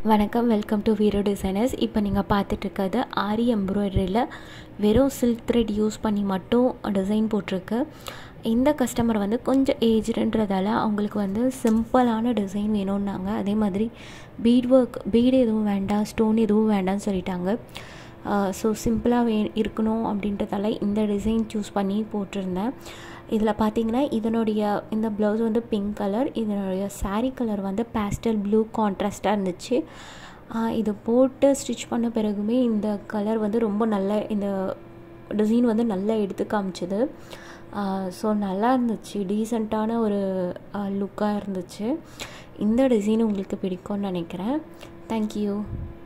வணக்கம் welcome to வீரோ designers இப்போ நீங்கள் பார்த்துட்ருக்கிறது ஆரி எம்ப்ராய்டரியில் வெறும் சில்க் த்ரெட் யூஸ் பண்ணி மட்டும் டிசைன் போட்டிருக்கு இந்த கஸ்டமர் வந்து கொஞ்சம் ஏஜ்டுன்றதால அவங்களுக்கு வந்து சிம்பிளான டிசைன் வேணும்னாங்க அதே மாதிரி பீட் ஒர்க் பீடு எதுவும் வேண்டாம் ஸ்டோன் எதுவும் வேண்டாம்னு சொல்லிட்டாங்க ஸோ சிம்பிளாக வே இருக்கணும் அப்படின்றதால இந்த டிசைன் சூஸ் பண்ணி போட்டிருந்தேன் இதில் பார்த்தீங்கன்னா இதனுடைய இந்த ப்ளவுஸ் வந்து பிங்க் கலர் இதனுடைய சாரீ கலர் வந்து பேஸ்டல் ப்ளூ கான்ட்ராஸ்ட்டாக இருந்துச்சு இது போட்டு ஸ்டிச் பண்ண பிறகுமே இந்த கலர் வந்து ரொம்ப நல்ல இந்த டிசைன் வந்து நல்லா எடுத்து காமிச்சது ஸோ நல்லா இருந்துச்சு டீசெண்டான ஒரு லுக்காக இருந்துச்சு இந்த டிசைன் உங்களுக்கு பிடிக்கும்னு நினைக்கிறேன் தேங்க்யூ